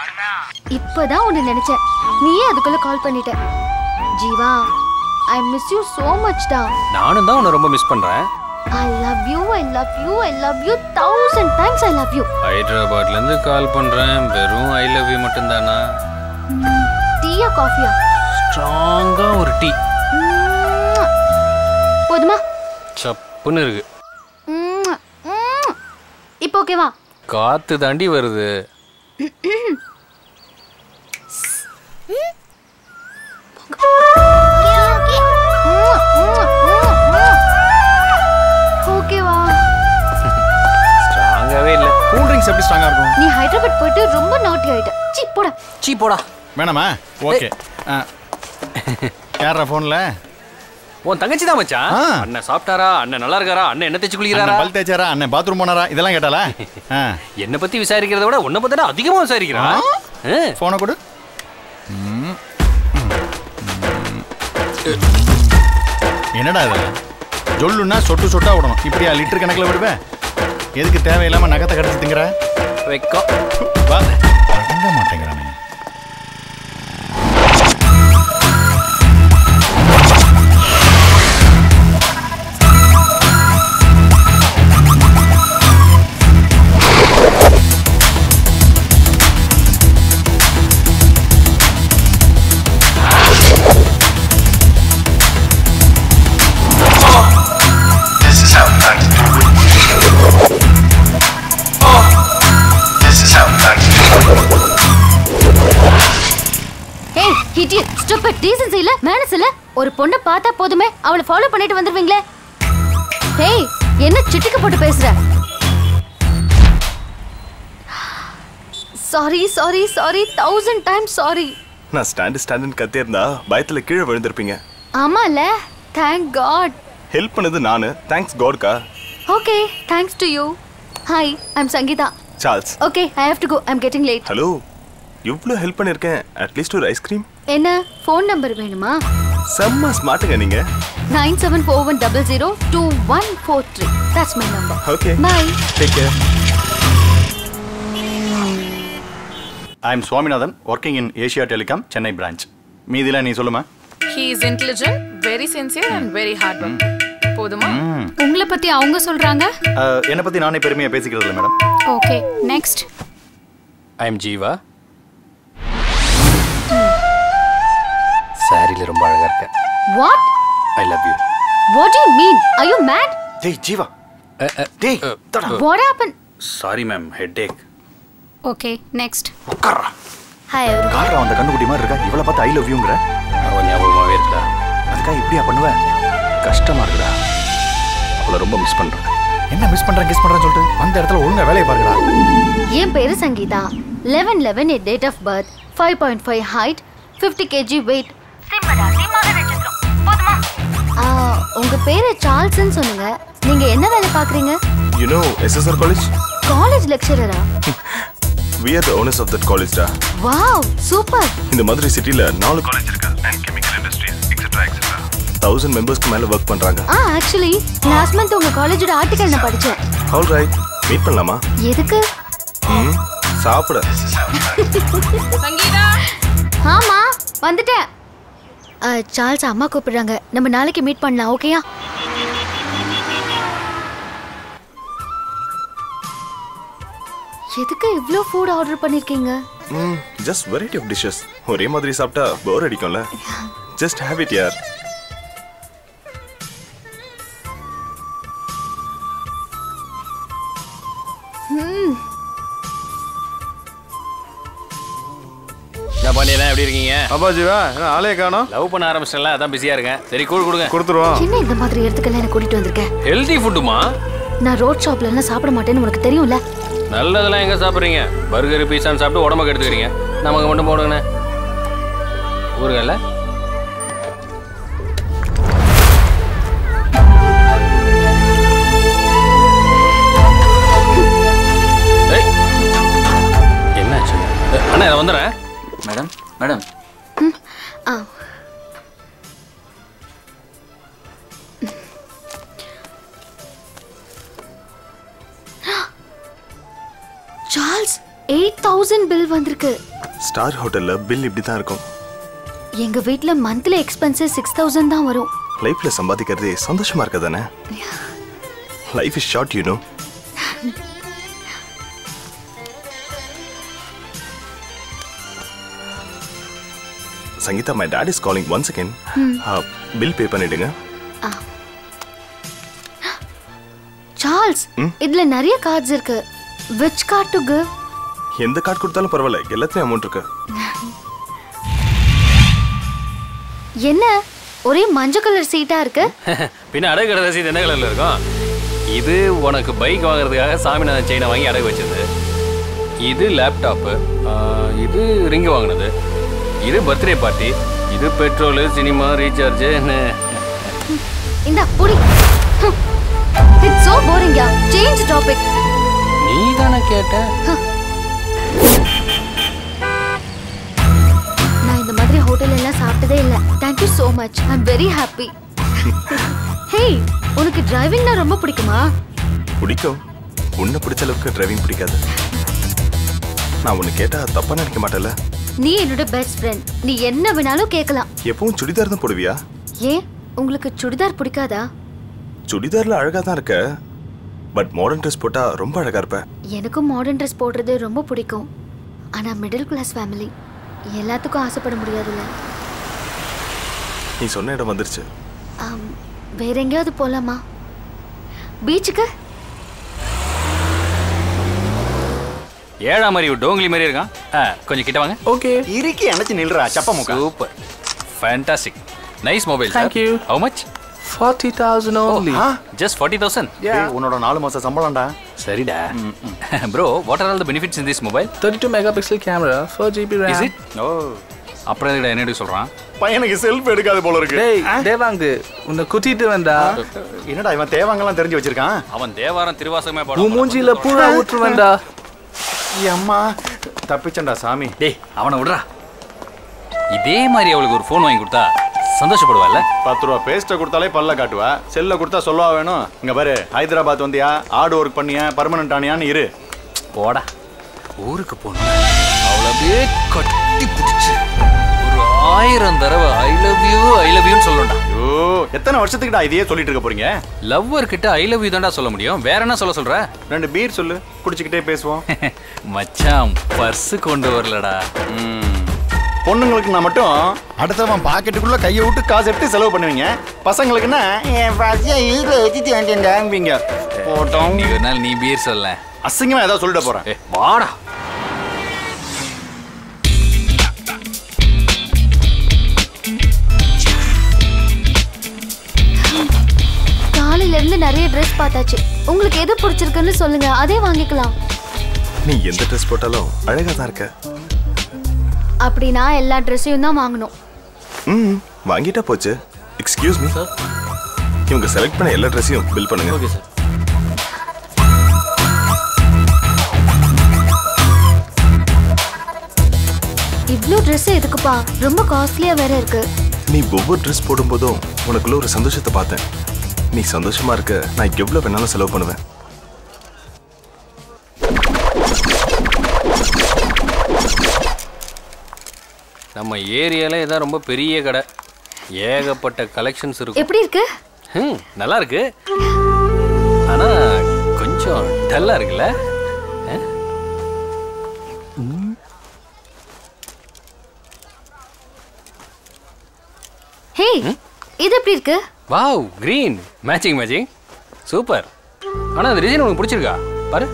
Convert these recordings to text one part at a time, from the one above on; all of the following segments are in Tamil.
இப்பதான் உன்னை நினைச்சேன் நீயே அதுக்குள்ள கால் பண்ணிட்ட Jeeva I miss you so much டா நானும் தான் உன்னை ரொம்ப மிஸ் பண்றேன் I love you I love you I love you thousand times I love you ஹைதராபாத்ல இருந்து கால் பண்றேன் வெறும் ஐ லவ் யூ மட்டும்தானா டீயா காஃபியா ஸ்ட்ராங்கா ஒரு டீ போதுமா சப்புன்னு இருக்கு ம்ம். ம்ம். இப்போ ஓகேவா காத்து தாண்டி வருது ஓகேவா ஸ்ட்ராங்காவே இல்ல கூல் ட்ரிங்க்ஸ் எப்படி ஸ்ட்ராங்கா இருக்கும் நீ ஹைதராபாத் போயிட்டு ரொம்ப நாட்டி ஆயிட்ட சி போடா சீ போடா வேணாமா ஓகே யாரா ஃபோன்ல உன் தங்கச்சி தான் மச்சான் ஆ. அண்ணன் சாப்பிட்டாரா அண்ணன் நல்லா இருக்காரா அண்ணன் என்ன தேய்ச்சி குளிக்கிறாரா பல் தேய்ச்சாரா அண்ணன் பாத்ரூம் போனாரா இதெல்லாம் கேட்டாளா என்னை பத்தி விசாரிக்கிறத விட உன்னை பத்தி தான் அதிகமா விசாரிக்கிறா ஆ. ஃபோனை கொடு ம். ம். என்னடா இது ஜொல்லுன்னா சொட்டு சொட்டா விடணும் இப்படியா லிட்டர் கணக்கில் விடுவேன் எதுக்கு தேவையில்லாம நகத்தை கடிச்சு திங்கிற வெக்கம் வா அடங்க மாட்டேங்கிறானே This is how we like to do it. This is how we like to do it. ஏய் இடியட் ஸ்டூபிட் டீசன்சி இல்ல மேனஸ் இல்ல ஒரு பொண்ணை பார்த்தா போதுமே அவளை ஃபாலோ பண்ணிட்டு வந்துருவீங்களே ஏய் என்ன சிட்டுக்கு போட்டு பேசுற sorry sorry sorry thousand time sorry நான் ஸ்டாண்டு ஸ்டாண்டுன்னு கத்தியிருந்தா பயத்துல கீழே விழுந்திருப்பீங்க ஆமால தேங்க் காட் ஹெல்ப் பண்ணது நானு தேங்க்ஸ் காட்கா okay thanks to you hi I'm Sangeetha Charles okay I have to go I'm getting late hello இவ்வளோ ஹெல்ப் பண்ணியிருக்கேன் அட்லீஸ்ட் ஒரு ஐஸ்கிரீம் என்ன ஃபோன் நம்பர் வேணுமா செம்ம ஸ்மார்ட்டுங்க நீங்க nine seven four one double zero two one four three that's my number okay bye take care I am Swaminathan working in Asia telecom Chennai branch மீதிலாம் நீ சொல்லுமா He is intelligent, very sincere and very hardworking. போதுமா உங்களை பத்தி அவங்க சொல்றாங்க அஹ், என்னை பத்தி நானே பெருமையா பேசிக்கிறது இல்லை madam okay next I am Jeeva சாரியில் ரொம்ப அழகா இருக்க what I love you what you mean are you mad டேய் ஜீவா டேய் தடா what happen sorry ma'am headache okay next உட்கார்றா ஹாய் கார்றா அந்த கண்ணுக்குட்டி மாதிரி இருக்கா இவளை பார்த்து ஐ லவ் யூங்கிற அவன் ஞாபகமாவே இருக்கா அதுக்காக இப்படியா பண்ணுவ கஷ்டமா இருக்குடா அவளை ரொம்ப மிஸ் பண்றேன் என்ன மிஸ் பண்றேன் கிஸ் பண்றேன்னு சொல்லிட்டு அந்த இடத்துல ஒழுங்கா வேலையை பாருங்கடா என் பேரு சங்கீதா லெவன் லெவன் என் date of birth five point five height fifty KG weight உங்க பேரு சார்ல்ஸ்னு சொன்னீங்க நீங்க என்ன வேலை பாக்குறீங்க you know SSR college college லெக்சரரா we are the owners of that college டா வாவ் சூப்பர் இந்த மாதிரி சிட்டில நாலு காலேஜ் இருக்கு and chemical industries etcetera etcetera thousand மெம்பர்ஸ்க்கு மேல ஒர்க் பண்றாங்க ஆ ஆக்சுவலி லாஸ்ட் மந்த் உங்க காலேஜோட ஆர்டிகல் நான் படிச்சேன் ஆல் ரைட் மீட் பண்ணலாமா எதுக்கு ம் சாப்பிட சங்கீதா ஆமா வந்துட்டேன் ஆ, சார்ல்ஸ் அம்மா கூப்பிடுறாங்க நம்ம நாளைக்கு மீட் பண்ணலாம் ஓகேயா எதுக்கு இவ்ளோ ஃபுட் ஆர்டர் பண்ணிருக்கீங்க ம் ஜஸ்ட் வெரைட்டி ஆஃப் டிஷ்ஷஸ் ஒரே மாதிரி சாப்பிட்டா போர் அடிக்கும்ல ஜஸ்ட் ஹேவ் இட் யார் என்ன பண்ணியெல்லாம் எப்படி இருக்கீங்க அப்பா ஜீவா என்ன ஆளே காணோம் லவ் பண்ண ஆரம்பிச்சிட்டல அதான் பிஸியா இருக்கேன் சரி கூழ் கொடுங்க கொடுத்துருவோம் என்ன இந்த மாதிரி இடத்துக்கெல்லாம் என்ன கூட்டிட்டு வந்திருக்கேன் ஹெல்தி ஃபுட்டுமா நான் ரோட் ஷாப்ல எல்லாம் சாப்பிட மாட்டேன்னு உனக்கு தெரியும்ல நல்லதெல்லாம் எங்க சாப்பிட்றீங்க பர்கர் பீஸான்னு சாப்பிட்டு உடம்ப கெடுத்துக்கிறீங்க நமக்கு மட்டும் போடுங்கண்ணே ஊருங்கல்ல ஏய், என்னாச்சு ஏ, அண்ணா இதை வந்துடுறேன் மேடம் மேடம் ஆ சார்ல்ஸ் எயிட் தௌசண்ட் பில் வந்திருக்கு ஸ்டார் ஹோட்டல்ல பில் இப்படி தான் இருக்கும் எங்க வீட்ல மந்த்லி எக்ஸ்பென்சஸ் சிக்ஸ் தௌசண்ட் தான் வரும் லைஃப்ல சம்பாதிக்கிறதே சந்தோஷமா இருக்க தானே life is short you know Sangeetha my dad is calling one second bill pay பண்ணிடுங்க சார்ல்ஸ் இதுல நிறைய கார்ட்ஸ் இருக்கு விச் கார்டு டு கிவ் எந்த கார்டு கொடுத்தாலும் பரவாயில்ல எல்லாத்துலயும் அமௌண்ட் இருக்கு என்ன ஒரே மஞ்சள் கலர் சீட்டா இருக்கு பின்ன அடகு கடை ரசீது என்ன கலர்ல இருக்கும் இது உனக்கு பைக் வாங்குறதுக்காக சாமிநாதன் செயினை வாங்கி அடகு வச்சது இது லேப்டாப்பு இது ரிங் வாங்கினது இது பர்த்டே பார்ட்டி இது பெட்ரோலு சினிமா ரீசார்ஜு இந்த புடி இட்ஸ் சோ போரிங் யா சேஞ்ச் டாபிக் நீ தானே கேட்ட நான் இந்த மாதிரி ஹோட்டல் எல்லாம் சாப்பிட்டதே இல்ல thank you so much I am very happy hey உனக்கு டிரைவிங்னா ரொம்ப பிடிக்குமா பிடிக்கும் உன்னை பிடிச்ச அளவுக்கு டிரைவிங் பிடிக்காது நான் உன்னை கேட்டா தப்பா நினைக்க மாட்டேல்ல நீ என்னோட பெஸ்ட் ஃப்ரெண்ட் நீ என்ன வேணாலும் கேட்கலாம் எப்பவும் சுடிதார் தான் போடுவியா ஏன் உங்களுக்கு சுடிதார் பிடிக்காதா சுடிதார்ல அழகா தான் இருக்க பட் மாடர்ன் ட்ரெஸ் போட்டா ரொம்ப அழகா இருப்ப எனக்கும் மாடர்ன் ட்ரெஸ் போடுறது ரொம்ப பிடிக்கும் ஆனா மிடில் கிளாஸ் ஃபேமிலி எல்லாத்துக்கும் ஆசைப்பட முடியாதுல்ல நீ சொன்ன இடம் வந்துருச்சு ஆம், வேற எங்கேயாவது போலாமா பீச்சுக்கு ஏழாம் அறிவு டோங்லி மாதிரி இருக்கான் ஆ, கொஞ்சம் கிட்ட வாங்க ஓகே இறுக்கி அணைச்சு நில்றா சப்ப முக்கா super fantastic nice mobile Thank you. How much forty thousand only just forty thousand ஏய், உன்னோட நாலு மாசம் சம்பளம்டா சரிடா bro what are all the benefits in this mobile thirty two mega pixel camera four GB is RAM it oh அப்புறம் எதுடா என்னடி சொல்றான் பையனுக்கு செல்ஃப் எடுக்காது போல இருக்கு டேய் தேவாங்கு உன்னை குத்திட்டு வந்தா என்னடா இவன் தேவாங்கெல்லாம் தெரிஞ்சு வச்சிருக்கான் அவன் தேவாரம் திருவாசகமே உன் பாடம் மூஞ்சில பூரா ஊற்றுவேன்டா அம்மா தப்பிச்சண்டா சாமி டேய் அவனை விடுறா இதே மாதிரி அவளுக்கு ஒரு ஃபோன் வாங்கி கொடுத்தா சந்தோஷப்படுவாள்ல பத்து ரூபா பேஸ்ட்டை கொடுத்தாலே பல்ல காட்டுவா செல்ல கொடுத்தா சொல்லவா வேணும் இங்க பாரு ஹைதராபாத் வந்தியா ஆடு ஒர்க் பண்ணியா பர்மனன்ட் ஆனியான்னு இரு போடா ஊருக்கு போகணும் அவளை அப்படியே கட்டி பிடிச்சு ஒரு ஆயிரம் தடவை I love you I love யூன்னு சொல்லணும்டா ஐயோ எத்தனை வருஷத்துக்குடா இதையே சொல்லிட்டு இருக்க போறீங்க லவ்வர் கிட்ட ஐ லவ் யூ தான்டா சொல்ல முடியும் வேற என்ன சொல்ல சொல்ற ரெண்டு பீர் சொல்லு குடிச்சுக்கிட்டே பேசுவோம் மச்சான் பர்ஸ் கொண்டு வரலடா ம். பொண்ணுங்களுக்கு நான் மட்டும் அடுத்தவன் பாக்கெட்டுக்குள்ள கையை விட்டு காசு எடுத்து செலவு பண்ணுவீங்க பசங்களுக்குன்னா என் பசியா இழுத்து வச்சுட்டு வேண்டியங்க போட்டோம் நீ ஒரு நாள் நீ பீர் சொல்ல அசிங்கமா ஏதாவது சொல்லிட போறேன் ஏ வாடா காலையில இருந்து நிறைய ட்ரெஸ் பார்த்தாச்சு உங்களுக்கு எது பிடிச்சிருக்குன்னு சொல்லுங்க அதே வாங்கிக்கலாம் நீ எந்த ட்ரெஸ் போட்டாலும் அழகா தான் இருக்க அப்படின்னா எல்லா ட்ரெஸ்ஸையும் தான் வாங்கணும் ம் வாங்கிட்டா போச்சு எக்ஸ்கியூஸ் மீ இவங்க செலக்ட் பண்ண எல்லா ட்ரெஸ்ஸையும் பில் பண்ணுங்க ஓகே சார் இவ்ளோ ட்ரெஸ் எதுக்குப்பா ரொம்ப காஸ்ட்லியா வேற இருக்கு நீ ஒவ்வொரு ட்ரெஸ் போடும்போதும் உனக்குள்ள ஒரு சந்தோஷத்தை பார்த்தேன் நீ சந்தோஷமா இருக்க நான் எவ்வளவு வேணாலும் செலவு பண்ணுவேன் நம்ம ஏரியால இதான் ரொம்ப பெரிய கடை ஏகப்பட்ட கலெக்ஷன்ஸ் இருக்கும் எப்படி இருக்கு ம் நல்லா இருக்கு ஆனா கொஞ்சம் டல்லா இருக்குல்ல ஆ? ஹே இது எப்படி இருக்கு wow green matching matching super ஆனா அந்த டிசைன் உனக்கு பிடிச்சிருக்கா பாரு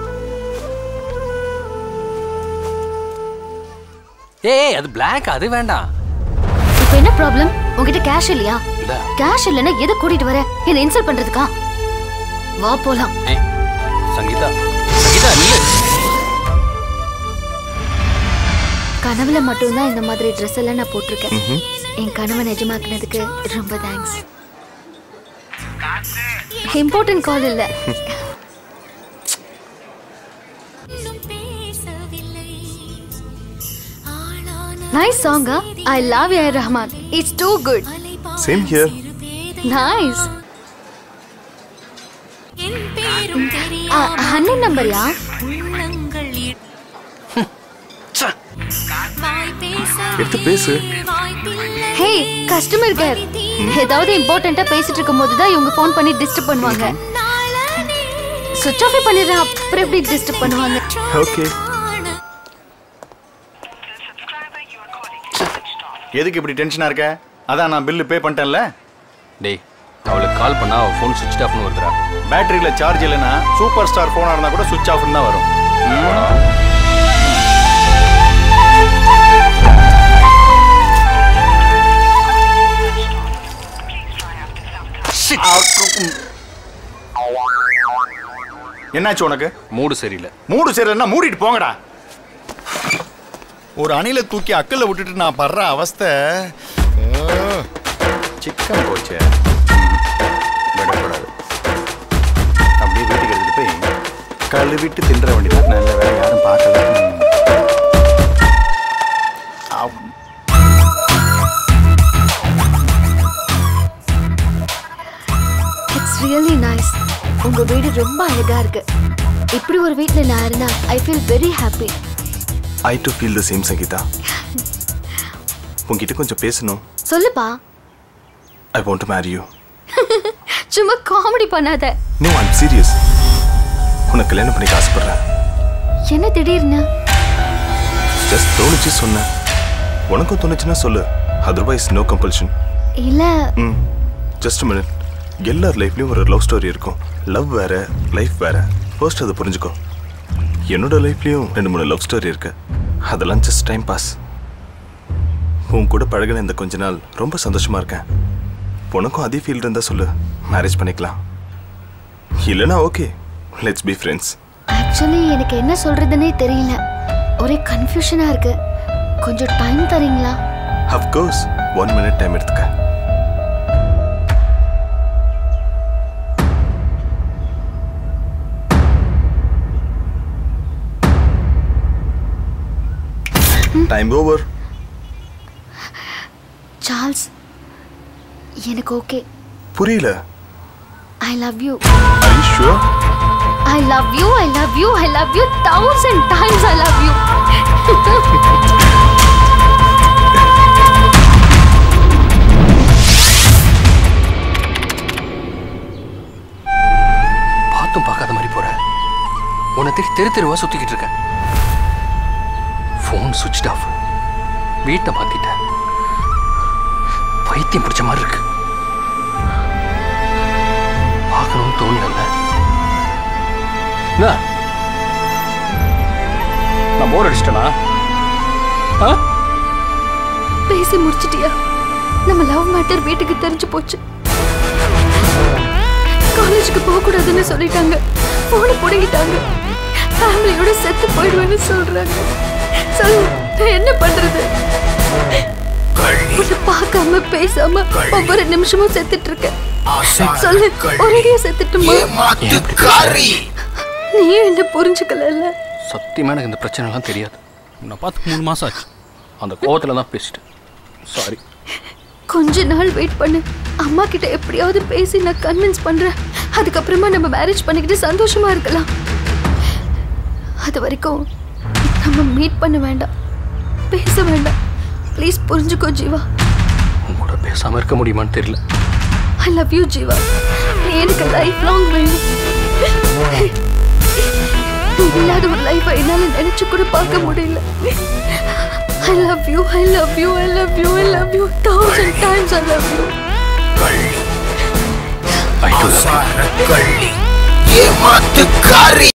ஏய் அது Black அது வேண்டாம் இப்போ என்ன ப்ராப்ளம் உன்கிட்ட கேஷ் இல்லையா இல்ல கேஷ் இல்லைன்னா எது கூட்டிட்டு வர என்ன இன்சல்ட் பண்றதுக்கா வா போலாம் ஏய் சங்கீதா சங்கீதா நில்லு கனவுல மட்டும்தான் இந்த மாதிரி ட்ரெஸ் எல்லாம் நான் போட்டிருக்கேன் என் கனவை நிஜமாக்குனதுக்கு ரொம்ப தேங்க்ஸ் இம்பார்ட்டன்ட் கால் இல்ல நைஸ் சாங்கா I love you Rahman it's too good same here nice அண்ணன் நம்பர்யா எடுத்து பேசு ஹே கஸ்டமர் கேர் ஏதாவது இம்பார்ட்டண்டா பேசிட்டு இருக்கும்போது தான் இவங்க ஃபோன் பண்ணி டிஸ்டர்ப் பண்ணுவாங்க சுவிட்ச் ஆஃபே பண்ணிடுறேன் அப்புறம் எப்படி டிஸ்டர்ப் பண்ணுவாங்க ஓகே எதுக்கு இப்படி டென்ஷனா இருக்க அதான் நான் பில்லு பே பண்ணிட்டேன்ல டேய் அவளுக்கு கால் பண்ணா அவள் ஃபோன் சுவிட்ச் ஆஃப்னு வருதுடா பேட்டரியில சார்ஜ் இல்லைன்னா சூப்பர் ஸ்டார் போனா இருந்தா கூட சுவிட்ச் ஆஃப்னு தான் வரும் ம். என்னாச்சு உனக்கு மூடு சரியில்லை மூடு சரியில்லைன்னா மூடிட்டு போங்கடா ஒரு அணில தூக்கி அக்கல்ல விட்டுட்டு நான் படுற அவஸ்தை சிக்கன் போச்சே விடக்கூடாது அப்படியே வீட்டுக்கு எடுத்துட்டு போய் கழுவிட்டு தின்ற வேண்டியதான் நல்ல வேலை யாரும் பார்க்கல ம். ஆம். இட்ஸ் ரியலி நைஸ் உங்க வீடு ரொம்ப அழகா இருக்கு இப்படி ஒரு வீட்ல நான் இருந்தா I feel very happy I do feel the same Sangeetha உன்கிட்ட கொஞ்சம் பேசணும் சொல்லுப்பா I want to marry you சும்மா காமெடி பண்ணாத நோ ஐம் சீரியஸ் உனக்கு கல்யாணம் பண்ணிக்க ஆசைப்படுறேன் என்ன திடீர்னு ஜஸ்ட் தோணுச்சு சொன்னேன் உனக்கும் தோணுச்சுன்னா சொல்லு அதர்வைஸ் நோ கம்பல்ஷன் இல்ல ம் ஜஸ்ட் மினிட் எல்லார் லைஃப்லயும் ஒரு லவ் ஸ்டோரி இருக்கும் லவ் வேற லைஃப் வேற ஃபர்ஸ்ட் அதை புரிஞ்சுக்கோ என்னோட லைஃப்லயும் ரெண்டு மூணு லவ் ஸ்டோரி இருக்கு அதெல்லாம் ஜஸ்ட் டைம் பாஸ் உன் கூட பழகின இந்த கொஞ்ச நாள் ரொம்ப சந்தோஷமா இருக்கேன் உனக்கும் அதே ஃபீல் இருந்தா சொல்லு மேரேஜ் பண்ணிக்கலாம் இல்லைனா okay let's be friends actually எனக்கு என்ன சொல்றதுன்னே தெரியல ஒரே கன்ஃபியூஷனா இருக்கு கொஞ்சம் டைம் தரீங்களா அஃப்கோர்ஸ் ஒன் மினிட் டைம் எடுத்துக்க டைம் ஓவர் சார்ல்ஸ் எனக்கு ஓகே புரியல I love you Are you sure? I love you I love you I love you thousand times I love you பார்த்தும் பார்க்காத மாதிரி போற உன்னை தேடி தெரு தெருவா சுத்திக்கிட்டு இருக்க ஃபோன் சுவிட்ச் ஆஃப் வீட்டை மாத்திட்ட பைத்தியம் பிடிச்ச மாதிரி இருக்கு பார்க்கணும்னு தோணல என்ன நான் போர் அடிச்சிட்டனா ஆ பேசி முடிச்சிட்டியா நம்ம லவ் மேட்டர் வீட்டுக்கு தெரிஞ்சு போச்சு காலேஜுக்கு போக கூடாதுன்னு சொல்லிட்டாங்க போனை புடுங்கிட்டாங்க ஃபேமிலியோட செத்து போயிடுவேன்னு சொல்றாங்க சொல்லு நான் என்ன பண்றது உன்னை பார்க்காம பேசாம ஒவ்வொரு நிமிஷமும் செத்துட்டு இருக்கேன் சொல்லு ஒரேடியா செத்துட்டுமா நீயும் என்ன புரிஞ்சுக்கல சத்தியமா எனக்கு இந்த பிரச்சனைலாம் தெரியாது உன்னை பார்த்து மூணு மாசம் ஆச்சு அந்த கோவத்துல தான் பேசிட்டேன் சாரி கொஞ்ச நாள் வெயிட் பண்ணு அம்மா கிட்ட எப்படியாவது பேசி நான் கன்வின்ஸ் பண்றேன் அதுக்கப்புறமா நம்ம மேரேஜ் பண்ணிக்கிட்டு சந்தோஷமா இருக்கலாம் அது வரைக்கும் நம்ம மீட் பண்ண வேண்டாம் பேச வேண்டாம் ப்ளீஸ் புரிஞ்சுக்கோ ஜீவா உன் கூட பேசாம இருக்க முடியுமான்னு தெரியல ஐ லவ் யூ ஜீவா நீ எனக்கு லைஃப் லாங் வேணும் நீ இல்லாத ஒரு லைஃபை என்னால நினைச்சு கூட பார்க்க முடியல I love you I love you I love you I love you thousand times I love you I do love you. ஏமாத்துக்காரி